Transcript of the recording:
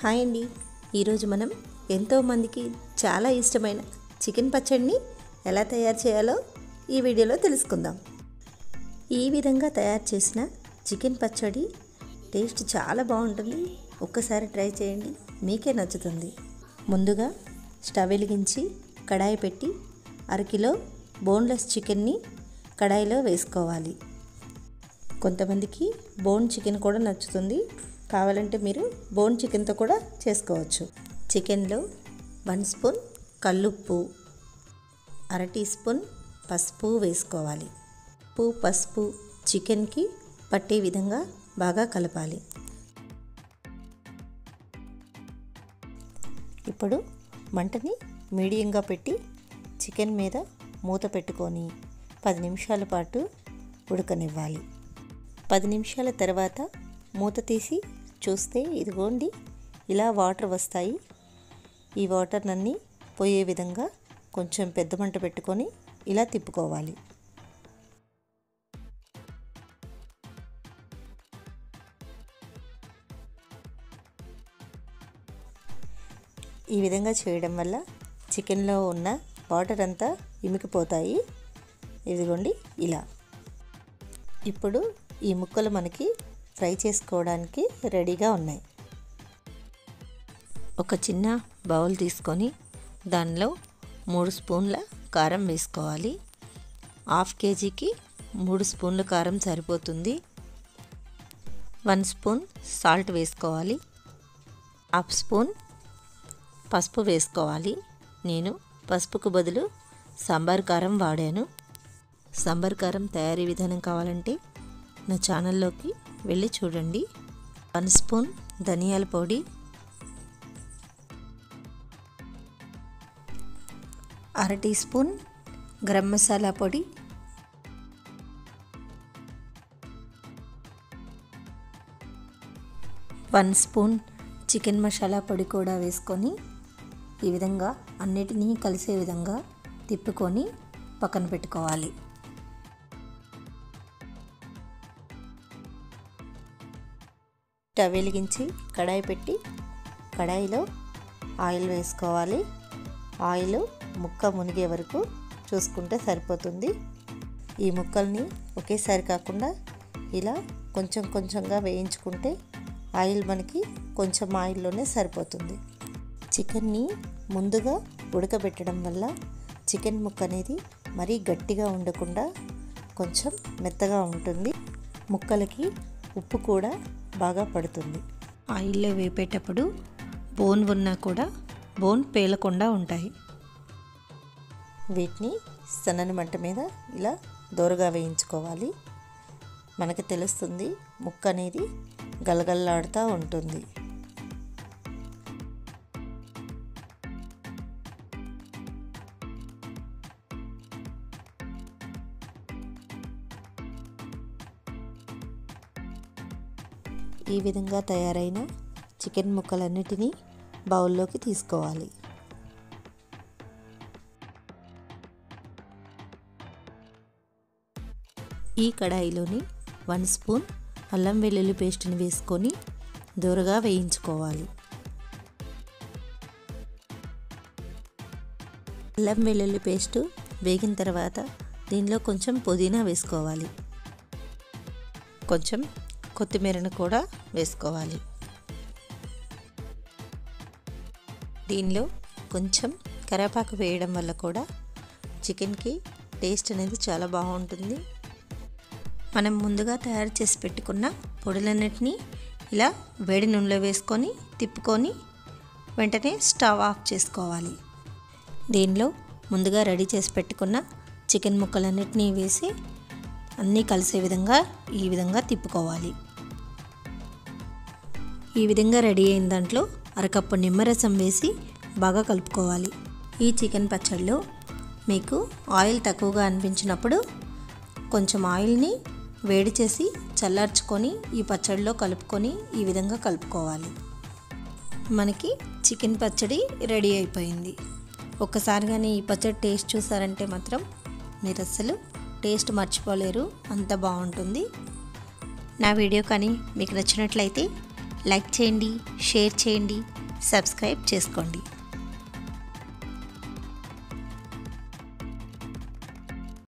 hi అండి ఈరోజు మనం ఎంతోమందికి చాలా ఇష్టమైన చికెన్ పచ్చడిని ఎలా తయారు చేయాలో ఈ వీడియోలో తెలుసుకుందాం ఈ విధంగా తయారు చేసిన చికెన్ పచ్చడి టేస్ట్ చాలా బాగుంటుంది ఒక్కసారి ట్రై చేయండి మీకే నచ్చుతుంది ముందుగా స్టవ్ వెలిగించి కడాయి పెట్టి అరకిలో బోన్లెస్ చికెన్ని కడాయిలో వేసుకోవాలి కొంతమందికి బోన్ చికెన్ కూడా నచ్చుతుంది కావాలంటే మీరు బోన్ చికెన్తో కూడా చేసుకోవచ్చు చికెన్లో వన్ స్పూన్ కల్లుప్పు అర టీ స్పూన్ పసుపు వేసుకోవాలి ఉప్పు పసుపు చికెన్కి పట్టే విధంగా బాగా కలపాలి ఇప్పుడు మంటని మీడియంగా పెట్టి చికెన్ మీద మూత పెట్టుకొని పది నిమిషాల పాటు ఉడకనివ్వాలి పది నిమిషాల తర్వాత మూత తీసి చూస్తే ఇదిగోండి ఇలా వాటర్ వస్తాయి ఈ వాటర్నన్నీ పోయే విధంగా కొంచెం పెద్ద మంట పెట్టుకొని ఇలా తిప్పుకోవాలి ఈ విధంగా చేయడం వల్ల చికెన్లో ఉన్న వాటర్ అంతా ఇమికిపోతాయి ఇదిగోండి ఇలా ఇప్పుడు ఈ ముక్కలు మనకి ఫ్రై చేసుకోవడానికి రెడీగా ఉన్నాయి ఒక చిన్న బౌల్ తీసుకొని దానిలో మూడు స్పూన్ల కారం వేసుకోవాలి హాఫ్ కేజీకి మూడు స్పూన్ల కారం సరిపోతుంది వన్ స్పూన్ సాల్ట్ వేసుకోవాలి హాఫ్ స్పూన్ పసుపు వేసుకోవాలి నేను పసుపుకు బదులు సాంబార్ కారం వాడాను సాంబార్ కారం తయారీ విధానం కావాలంటే నా ఛానల్లోకి వెళ్ళి చూడండి వన్ స్పూన్ ధనియాల పొడి అర టీ స్పూన్ గరం మసాలా పొడి వన్ స్పూన్ చికెన్ మసాలా పొడి కూడా వేసుకొని ఈ విధంగా అన్నిటినీ కలిసే విధంగా తిప్పుకొని పక్కన పెట్టుకోవాలి స్టవ్ వెలిగించి కడాయి పెట్టి కడాయిలో ఆయిల్ వేసుకోవాలి ఆయిల్ ముక్క మునిగే వరకు చూసుకుంటే సరిపోతుంది ఈ ముక్కల్ని ఒకేసారి కాకుండా ఇలా కొంచెం కొంచెంగా వేయించుకుంటే ఆయిల్ మనకి కొంచెం ఆయిల్లోనే సరిపోతుంది చికెన్ని ముందుగా ఉడకబెట్టడం వల్ల చికెన్ ముక్క అనేది మరీ గట్టిగా ఉండకుండా కొంచెం మెత్తగా ఉంటుంది ముక్కలకి ఉప్పు కూడా బాగా పడుతుంది ఆయిల్లో వేపేటప్పుడు బోన్ ఉన్నా కూడా బోన్ పేలకుండా ఉంటాయి వీటిని సన్నని మంట మీద ఇలా దోరగా వేయించుకోవాలి మనకు తెలుస్తుంది ముక్క అనేది గలగల్లాడుతూ ఉంటుంది ఈ విధంగా తయారైన చికెన్ ముక్కలన్నిటినీ బౌల్లోకి తీసుకోవాలి ఈ కడాయిలోని వన్ స్పూన్ అల్లం వెల్లుల్లి పేస్ట్ని వేసుకొని దూరగా వేయించుకోవాలి అల్లం వెల్లుల్లి పేస్ట్ వేగిన తర్వాత దీనిలో కొంచెం పుదీనా వేసుకోవాలి కొంచెం కొత్తిమీరను కూడా వేసుకోవాలి దీనిలో కొంచెం కరివేపాకు వేయడం వల్ల కూడా చికెన్కి టేస్ట్ అనేది చాలా బాగుంటుంది మనం ముందుగా తయారు చేసి పెట్టుకున్న పొడులన్నిటినీ ఇలా వేడి నూనెలో వేసుకొని తిప్పుకొని వెంటనే స్టవ్ ఆఫ్ చేసుకోవాలి దీనిలో ముందుగా రెడీ చేసి పెట్టుకున్న చికెన్ ముక్కలన్నిటినీ వేసి అన్నీ కలిసే విధంగా ఈ విధంగా తిప్పుకోవాలి ఈ విధంగా రెడీ అయిన దాంట్లో అరకప్పు నిమ్మరసం వేసి బాగా కలుపుకోవాలి ఈ చికెన్ పచ్చడిలో మీకు ఆయిల్ తక్కువగా అనిపించినప్పుడు కొంచెం ఆయిల్ని వేడి చేసి చల్లార్చుకొని ఈ పచ్చడిలో కలుపుకొని ఈ విధంగా కలుపుకోవాలి మనకి చికెన్ పచ్చడి రెడీ అయిపోయింది ఒక్కసారి కానీ ఈ పచ్చడి టేస్ట్ చూసారంటే మాత్రం మీరు అస్సలు టేస్ట్ మర్చిపోలేరు అంత బాగుంటుంది నా వీడియో కానీ మీకు నచ్చినట్లయితే లైక్ చేయండి షేర్ చేయండి సబ్స్క్రైబ్ చేసుకోండి